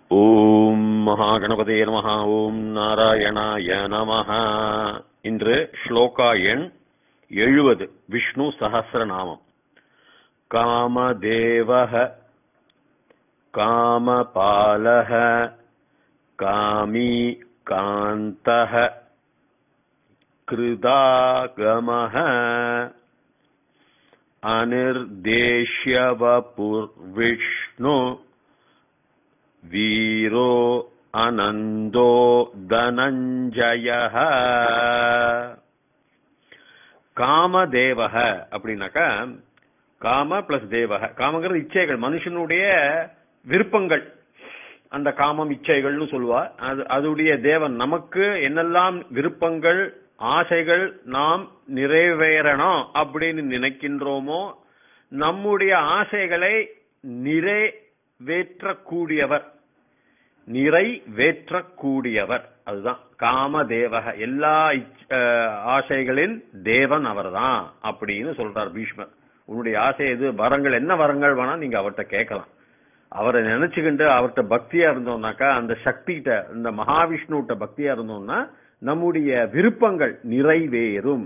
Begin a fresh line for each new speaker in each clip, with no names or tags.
ஓம் மகாகணபதே நமஹ ஓம் நாராயணாய நமஹ இன்று ஸ்லோகா எண் எழுபது விஷ்ணு சஹசிரநாமம் காமதேவः காமபாலः காமி காந்தः கிருதாகமः அனிர்தேஷ்யவபுர்விஷ்ணு வீரோ அனந்தோ தனஞ்சய காமதேவக அப்படின்னாக்கா காம பிளஸ் தேவக காமங்கிறது இச்சைகள் மனுஷனுடைய விருப்பங்கள் அந்த காமம் இச்சைகள்னு சொல்லுவா அது அதுடைய தேவன் நமக்கு என்னெல்லாம் விருப்பங்கள் ஆசைகள் நாம் நிறைவேறணும் அப்படின்னு நினைக்கின்றோமோ நம்முடைய ஆசைகளை நிறைவேற்றக்கூடியவர் நிறைவேற்றக்கூடியவர் அதுதான் காமதேவக எல்லா இச்- அஹ், ஆசைகளின் தேவன் அவர்தான் அப்படின்னு சொல்றார் பீஷ்மர் உன்னுடைய ஆசை எது வரங்கள் என்ன வரங்கள் வேணா நீங்க அவர்கிட்ட கேட்கலாம் அவரை நினைச்சுக்கிட்டு அவர்கிட்ட பக்தியா இருந்தோம்னாக்கா அந்த சக்திகிட்ட இந்த மகாவிஷ்ணுகிட்ட பக்தியா இருந்தோம்னா நம்முடைய விருப்பங்கள் நிறைவேறும்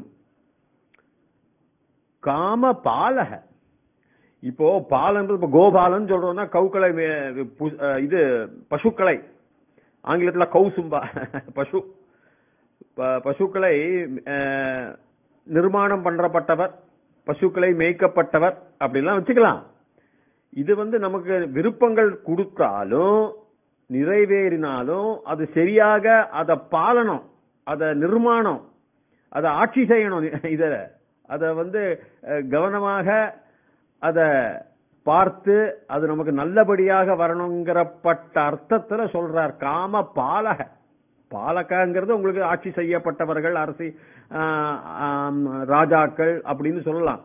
காம பாலக இப்போ பாலன்றது இப்போ கோபாலன் சொல்றோம்னா கவுக்களை மே- பு- அஹ் இது பசுக்களை ஆங்கிலத்துல கௌசும்பா பசு ப- பசுக்களை அஹ், நிர்மாணம் பண்றப்பட்டவர் பசுக்களை மேய்க்கப்பட்டவர் அப்படிலாம் வச்சுக்கலாம் இது வந்து நமக்கு விருப்பங்கள் கொடுத்தாலும் நிறைவேறினாலும் அது சரியாக அதை பாலனம் அதை நிர்மாணம் அதை ஆட்சி செய்யணும் இத அதை வந்து அஹ், கவனமாக அதை பார்த்து அது நமக்கு நல்லபடியாக வரணுங்கிறப்பட்ட அர்த்தத்துல சொல்றார் காம பாலக பாலகங்கிறது உங்களுக்கு ஆட்சி செய்யப்பட்டவர்கள் அரசி ஆஹ், ஆம், ராஜாக்கள் அப்படின்னு சொல்லலாம்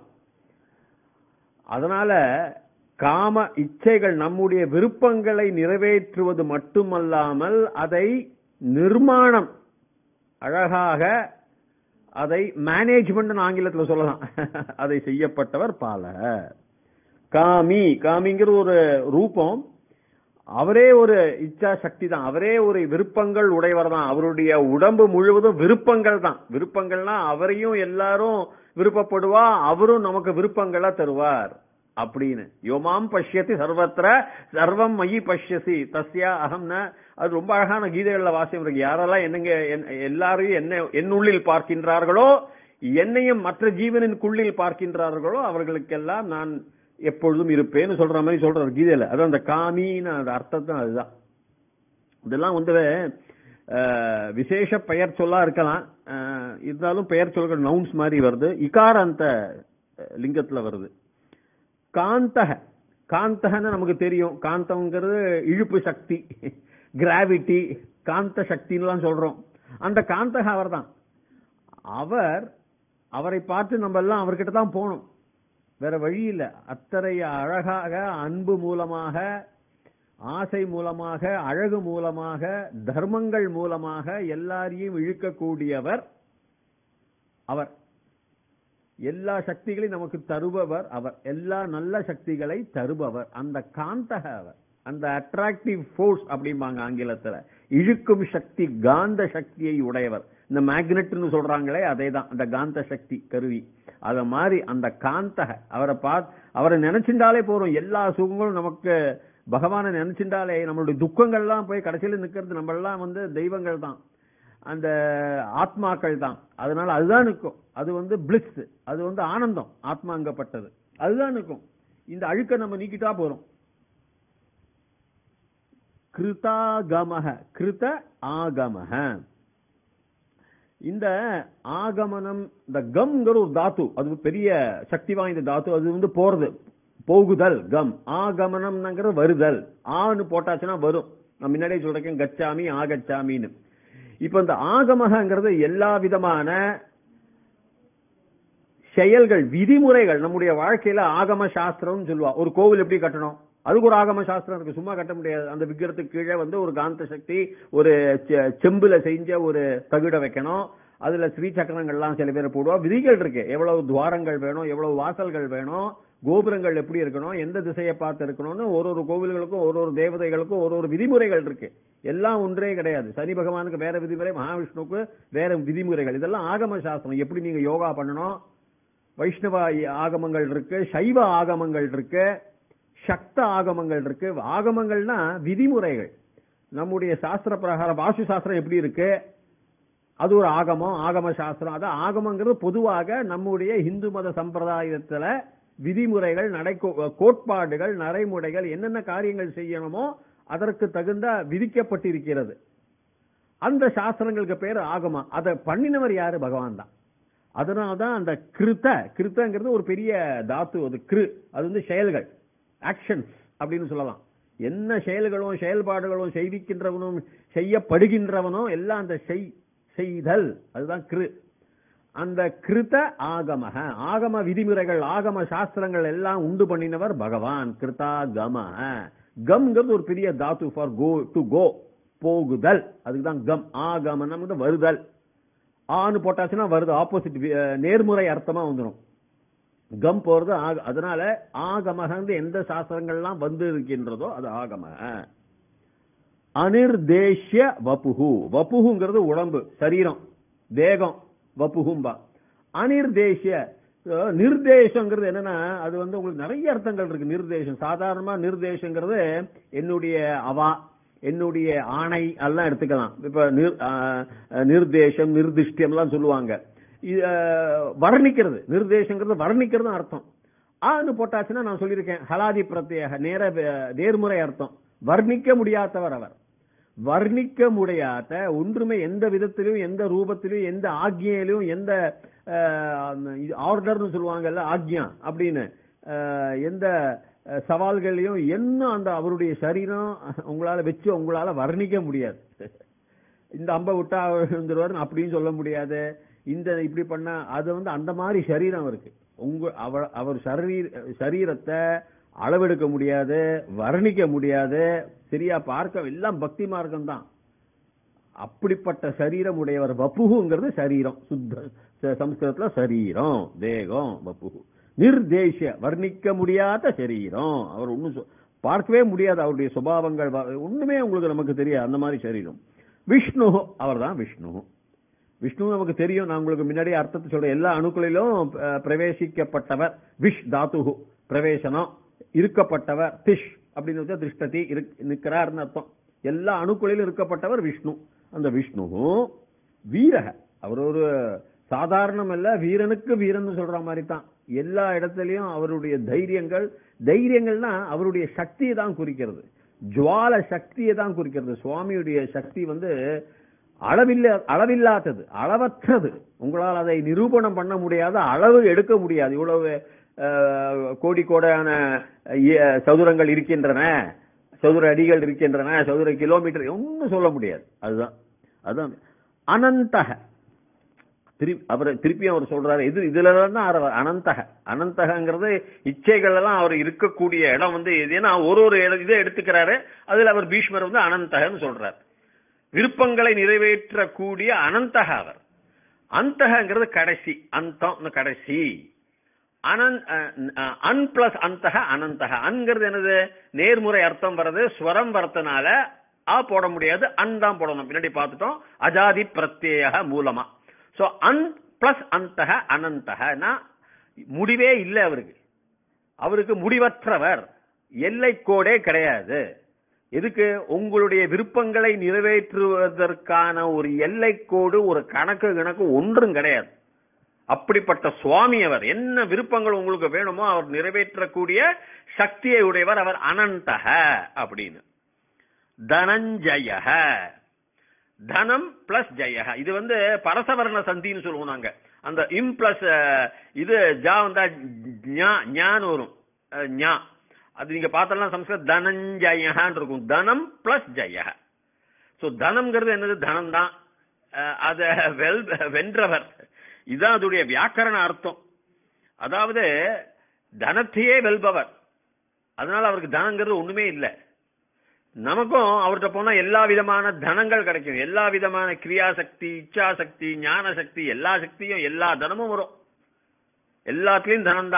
அதனால காம இச்சைகள் நம்முடைய விருப்பங்களை நிறைவேற்றுவது மட்டுமல்லாமல் அதை நிர்மாணம் அழகாக அதை மேனேஜ்மெண்ட் ஆங்கிலத்துல சொல்லலாம் அதை செய்யப்பட்டவர் பால காமி காமிங்கிற ஒரு ரூபம் அவரே ஒரு இச்சா சக்தி தான் அவரே ஒரு விருப்பங்கள் உடையவர் தான் அவருடைய உடம்பு முழுவதும் விருப்பங்கள் தான் விருப்பங்கள்னா அவரையும் எல்லாரும் விருப்பப்படுவா அவரும் நமக்கு விருப்பங்களா தருவார் அப்படின்னு யோமாம் பஷ்யதி சர்வத்திர சர்வம் மயி பஷ்யசி தஸ்யா அகம்ன அது ரொம்ப அழகான கீதைகள்ல வாசியம் இருக்கு யாரெல்லாம் என்னங்க என்- எல்லாரையும் என்ன என்னுள்ளில் பார்க்கின்றார்களோ என்னையும் மற்ற ஜீவனின்குள்ளில் பார்க்கின்றார்களோ அவர்களுக்கெல்லாம் நான் எப்பொழுதும் இருப்பேன்னு சொல்ற மாதிரி சொல்றாரு கீதையில அது அந்த காமின்னு அந்த அர்த்தம் தான் அதுதான் இதெல்லாம் வந்து அஹ், விசேஷ பெயர் சொல்லா இருக்கலாம் அஹ், இருந்தாலும் பெயர் சொல்கிற நவுன்ஸ் மாதிரி வருது இகாராந்த அஹ், லிங்கத்துல வருது காந்தக காந்தகன்னு நமக்கு தெரியும் காந்தம்ங்கிறது இழுப்பு சக்தி கிராவிட்டி காந்த சக்தின்னுலாம் சொல்றோம் அந்த காந்தக அவர்தான் அவர் அவரை பார்த்து நம்ம எல்லாம் அவர்கிட்ட தான் போகணும் வேற வழி இல்ல அத்தகைய அழகாக அன்பு மூலமாக ஆசை மூலமாக அழகு மூலமாக தர்மங்கள் மூலமாக எல்லாரையும் இழுக்கக்கூடியவர் அவர் எல்லா சக்திகளையும் நமக்கு தருபவர் அவர் எல்லா நல்ல சக்திகளை தருபவர் அந்த காந்தக அவர் அந்த அட்ராக்டிவ் ஃபோர்ஸ் அப்படிம்பாங்க ஆங்கிலத்துல இழுக்கும் சக்தி காந்த சக்தியை உடையவர் இந்த மேக்னெட்னு சொல்றாங்களே அதே தான் அந்த காந்த சக்தி கருவி அத மாதிரி அந்த காந்தக அவரை பார்த்து அவரை நினைச்சிருந்தாலே போறோம் எல்லா சுகங்களும் நமக்கு பகவானை நினைச்சிருந்தாலே நம்மளுடைய துக்கங்கள்லாம் போய் கடைசியில நிக்கிறது நம்ம எல்லாம் வந்து தெய்வங்கள் தான் அந்த ஆத்மாக்கள் தான் அதனால அதுதான் நிற்கும் அது வந்து பிளிஸ் அது வந்து ஆனந்தம் ஆத்மாங்கப்பட்டது அதுதான் நிற்கும் இந்த அழுக்க நம்ம நீக்கிட்டா போறோம் கிருதாகமக கிருத ஆகமக இந்த ஆகமனம் இந்த கம்ங்கிற ஒரு தாத்து அது பெரிய சக்தி வாய்ந்த தாத்து அது வந்து போறது போகுதல் கம் ஆகமனம்ங்கிற வருதல் ஆன்னு போட்டாச்சுன்னா வரும் நான் முன்னாடியே சொல்றேன் கச்சாமி ஆகச்சாமின்னு இப்ப இந்த ஆகமகங்கிறது எல்லா விதமான செயல்கள் விதிமுறைகள் நம்முடைய வாழ்க்கையில ஆகம சாஸ்திரம்னு சொல்லுவா ஒரு கோவில் எப்படி கட்டணும் அதுக்கு ஒரு ஆகம சாஸ்திரம் இருக்கு சும்மா கட்ட முடியாது அந்த விக்கிரத்துக்கு கீழே வந்து ஒரு காந்த சக்தி ஒரு செ- செம்புல செஞ்ச ஒரு தகுட வைக்கணும் அதுல ஸ்ரீ சக்கரங்கள்லாம் சில பேர் போடுவா விதிகள் இருக்கு எவ்வளவு துவாரங்கள் வேணும் எவ்வளவு வாசல்கள் வேணும் கோபுரங்கள் எப்படி இருக்கணும் எந்த திசையை பார்த்து இருக்கணும்னு ஒரு ஒரு கோவில்களுக்கும் ஒரு ஒரு தேவதைகளுக்கும் ஒரு ஒரு விதிமுறைகள் இருக்கு எல்லாம் ஒன்றே கிடையாது சனி பகவானுக்கு வேற விதிமுறை மகாவிஷ்ணுவுக்கு வேற விதிமுறைகள் இதெல்லாம் ஆகம சாஸ்திரம் எப்படி நீங்க யோகா பண்ணணும் வைஷ்ணவ ஆகமங்கள் இருக்கு சைவ ஆகமங்கள் இருக்கு சக்த ஆகமங்கள் இருக்கு ஆகமங்கள்னா விதிமுறைகள் நம்முடைய சாஸ்திர பிரகாரம் வாஸ்து சாஸ்திரம் எப்படி இருக்கு அது ஒரு ஆகமம் ஆகம சாஸ்திரம் அது ஆகமங்கிறது பொதுவாக நம்முடைய இந்து மத சம்பிரதாயத்துல விதிமுறைகள் நடை கோட்பாடுகள் நடைமுறைகள் என்னென்ன காரியங்கள் செய்யணுமோ அதற்கு தகுந்த விதிக்கப்பட்டிருக்கிறது அந்த சாஸ்திரங்களுக்கு பேர் ஆகமம் அதை பண்ணினவர் யாரு பகவான் தான் அதனால்தான் அந்த கிருத்த கிருத்தங்கிறது ஒரு பெரிய தாத்து அது கிரு அது வந்து செயல்கள் ஆக்ஷன்ஸ் அப்படின்னு சொல்லலாம் என்ன செயல்களும் செயல்பாடுகளும் செய்விக்கின்றவனும் செய்யப்படுகின்றவனும் எல்லாம் அந்த செய் செய்தல் அதுதான் கிரு அந்த கிருத ஆகமக ஆகம விதிமுறைகள் ஆகம சாஸ்திரங்கள் எல்லாம் உண்டு பண்ணினவர் பகவான் கிருதா கம கம்ங்கிறது ஒரு பெரிய தாத்து ஃபார் கோ டு கோ போகுதல் அதுக்கு தான் கம் ஆகமனம் வருதல் ஆன்னு போட்டாச்சுன்னா வருது ஆப்போசிட் நேர்முறை அர்த்தமா வந்துடும் கம் போறது ஆக அதனால ஆகமகந்து எந்த சாஸ்திரங்கள்லாம் வந்து இருக்கின்றதோ அது ஆகம அனிர்தேஷ்ய வப்புகு வப்புகுங்கிறது உடம்பு சரீரம் தேகம் வப்புகும்பா அனிர்தேஷ்ய நிர்தேசங்கிறது என்னன்னா அது வந்து உங்களுக்கு நிறைய அர்த்தங்கள் இருக்கு நிர்தேசம் சாதாரணமா நிர்தேசங்கிறது என்னுடைய அவா என்னுடைய ஆணை எல்லாம் எடுத்துக்கலாம் இப்ப நிர்தேசம் நிர்திஷ்டியம் எல்லாம் சொல்லுவாங்க வர்ணிக்கிறது நிர்தேசங்கிறது வர்ணிக்கிறது அர்த்தம் ஆன்னு போட்டாச்சுன்னா நான் சொல்லியிருக்கேன் ஹலாதி பிரத்யேக நேர நேர்முறை அர்த்தம் வர்ணிக்க முடியாதவர் அவர் வர்ணிக்க முடியாத ஒன்றுமே எந்த விதத்திலும் எந்த ரூபத்திலும் எந்த ஆக்ஞையிலும் எந்த ஆர்டர்னு சொல்லுவாங்கல்ல ஆக்ஞா அப்படின்னு எந்த சவால்களையும் என்ன அந்த அவருடைய சரீரம் உங்களால வச்சு உங்களால வர்ணிக்க முடியாது இந்த அம்பை விட்டா வந்துருவாரு அப்படின்னு சொல்ல முடியாது இந்த இப்படி பண்ணா அது வந்து அந்த மாதிரி சரீரம் இருக்கு உங்க அவர் அவர் சரீர சரீரத்தை அளவெடுக்க முடியாது வர்ணிக்க முடியாது சரியா பார்க்க எல்லாம் பக்தி மார்க்கம் தான் அப்படிப்பட்ட சரீரம் உடையவர் வப்புகுங்கிறது சரீரம் சுத்த சம்ஸ்கிருதத்துல சரீரம் தேகம் வப்புகு நிர்தேஷ வர்ணிக்க முடியாத சரீரம் அவர் ஒன்னும் பார்க்கவே முடியாது அவருடைய சுபாவங்கள் ஒண்ணுமே உங்களுக்கு நமக்கு தெரியாது அந்த மாதிரி சரீரம் விஷ்ணு அவர் தான் விஷ்ணு விஷ்ணு நமக்கு தெரியும் நான் உங்களுக்கு முன்னாடி அர்த்தத்தை சொல்றேன் எல்லா அணுக்களிலும் பிரவேசிக்கப்பட்டவர் விஷ் தாத்து பிரவேசனம் இருக்கப்பட்டவர் திஷ் அப்படின்னு திருஷ்டதி நிற்கிறார்னு அர்த்தம் எல்லா அணுக்களிலும் இருக்கப்பட்டவர் விஷ்ணு அந்த விஷ்ணு வீரக அவர் ஒரு சாதாரணம் அல்ல வீரனுக்கு வீரன் சொல்ற மாதிரி தான் எல்லா இடத்துலயும் அவருடைய தைரியங்கள் தைரியங்கள்னா அவருடைய சக்தியை தான் குறிக்கிறது ஜுவால சக்தியை தான் குறிக்கிறது சுவாமியுடைய சக்தி வந்து அளவில்ல அளவில்லாதது அளவற்றது உங்களால் அதை நிரூபணம் பண்ண முடியாத அளவு எடுக்க முடியாது இவ்வளவு கோடி கோடான சதுரங்கள் இருக்கின்றன சதுர அடிகள் இருக்கின்றன சதுர கிலோமீட்டர் ஒன்னும் சொல்ல முடியாது அதுதான் அதுதான் அனந்தக திருப்பி அவர் திருப்பியும் அவர் சொல்றாரு இது இதுல தான் அனந்தக அனந்தகங்கிறது இச்சைகள் எல்லாம் அவர் இருக்கக்கூடிய இடம் வந்து ஏன்னா ஒரு ஒரு இதை எடுத்துக்கிறாரு அதுல அவர் பீஷ்மர் வந்து அனந்தகன்னு சொல்றாரு விருப்பங்களை நிறைவேற்றக்கூடிய அனந்தக அவர் அந்தகங்கிறது கடைசி அந்தம் கடைசி அன் பிளஸ் அந்தக அனந்தக அன்கிறது என்னது நேர்முறை அர்த்தம் வர்றது ஸ்வரம் வரத்தினால ஆ போட முடியாது அன் தான் போடணும் பின்னாடி பார்த்துட்டோம் அஜாதி பிரத்யேக மூலமா சோ அன் பிளஸ் அந்தக அனந்தகனா முடிவே இல்லை அவருக்கு அவருக்கு முடிவற்றவர் எல்லை கோடே கிடையாது எதுக்கு உங்களுடைய விருப்பங்களை நிறைவேற்றுவதற்கான ஒரு எல்லை கோடு ஒரு கணக்கு கணக்கு ஒன்றும் கிடையாது அப்படிப்பட்ட சுவாமி அவர் என்ன விருப்பங்கள் உங்களுக்கு வேணுமோ அவர் நிறைவேற்றக்கூடிய சக்தியை உடையவர் அவர் அனந்தக அப்படின்னு தனஞ்சய தனம் பிளஸ் ஜெய இது வந்து பரசவர்ண சந்தின்னு சொல்லுவோம் நாங்க அந்த இம் பிளஸ் இது ஜா வந்தா ஞான் வரும் ஞா அது நீங்க பார்த்தலாம் சம்ஸ்கிருத தனஞ்சயகான் இருக்கும் தனம் பிளஸ் ஜெய சோ தனம்ங்கிறது என்னது தனம் தான் அத வெல் வென்றவர் இதுதான் அதோடைய வியாக்கரண அர்த்தம் அதாவது தனத்தையே வெல்பவர் அதனால அவருக்கு தனங்கிறது ஒண்ணுமே இல்லை நமக்கும் அவர்கிட்ட போனா எல்லா விதமான தனங்கள் கிடைக்கும் எல்லா விதமான கிரியா சக்தி இச்சா சக்தி ஞான சக்தி எல்லா சக்தியும் எல்லா தனமும் வரும் எல்லாத்துலயும் தனம் தான்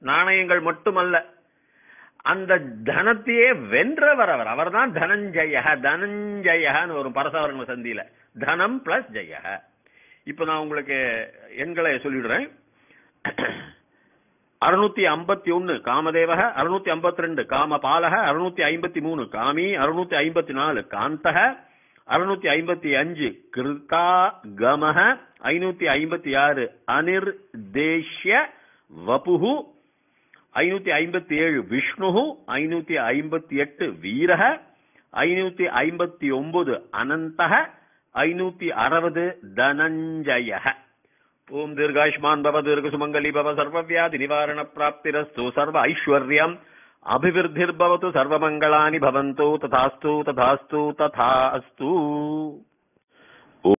நாணயங்கள் மட்டுமல்ல அந்த தனத்தையே வென்றவர் அவர் அவர்தான் தனஞ்சய தனஞ்சயன்னு வரும் பரசவரங்க சந்தியில தனம் பிளஸ் ஜெய இப்ப நான் உங்களுக்கு எண்களை சொல்லிடுறேன் அறுநூத்தி ஐம்பத்தி ஒன்னு காமதேவக அறுநூத்தி ஐம்பத்தி ரெண்டு காமபாலக அறுநூத்தி ஐம்பத்தி மூணு காமி அறுநூத்தி ஐம்பத்தி நாலு காந்தக அறுநூத்தி ஐம்பத்தி அஞ்சு கிருத்தா கமக ஐநூத்தி ஐம்பத்தி ஆறு அனிர் தேஷ்ய வபுகு ஐநூத்தி ஐம்பத்தி ஏழு விஷ்ணு ஐநூத்தி ஐம்பத்தி எட்டு வீரக ஐநூத்தி ஐம்பத்தி ஒன்பது அனந்தக ஐநூத்தி அறுபது தனஞ்சய ஓம் தீர்காயுஷ்மான் பவ தீர்க்க சுமங்கலி பவ சர்வவியாதி நிவாரண பிராப்திரஸ்து சர்வ ஐஸ்வர்யம் அபிவிருத்திர்பவத்து சர்வமங்களானி பவந்து ததாஸ்து ததாஸ்து ததா அஸ்து